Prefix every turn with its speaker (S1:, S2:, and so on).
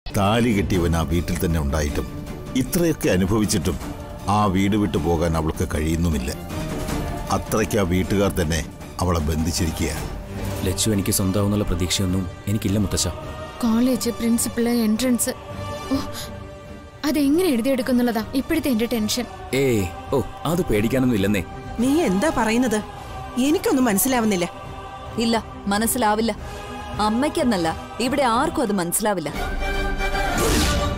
S1: താലി കെട്ടിയവൻ ആ വീട്ടിൽ തന്നെ ഉണ്ടായിട്ടും ഇത്രയൊക്കെ അനുഭവിച്ചിട്ടും ആ വീട് വിട്ടു പോകാൻ അവൾക്ക് കഴിയുന്നുമില്ല അത്രയ്ക്ക് ആ വീട്ടുകാർ തന്നെ അവളെ ബന്ധിച്ചിരിക്കുകയാണ്
S2: ലച്ചു എനിക്ക് സ്വന്തമാവുന്നുള്ള പ്രതീക്ഷയൊന്നും എനിക്കില്ല മുത്തശ്ശ
S3: കോളേജ് പ്രിൻസിപ്പള് എൻട്രൻസ് ഓ അതെങ്ങനെ എഴുതിയെടുക്കുന്നുള്ളതാ ഇപ്പോഴത്തെ എന്റെ ടെൻഷൻ
S2: ഏയ് ഓ അത് പേടിക്കാനൊന്നും ഇല്ലെന്നേ
S4: നീ എന്താ പറയുന്നത് എനിക്കൊന്നും മനസ്സിലാവുന്നില്ല
S5: ഇല്ല മനസ്സിലാവില്ല അമ്മയ്ക്കെന്നല്ല ഇവിടെ ആർക്കും അത് മനസ്സിലാവില്ല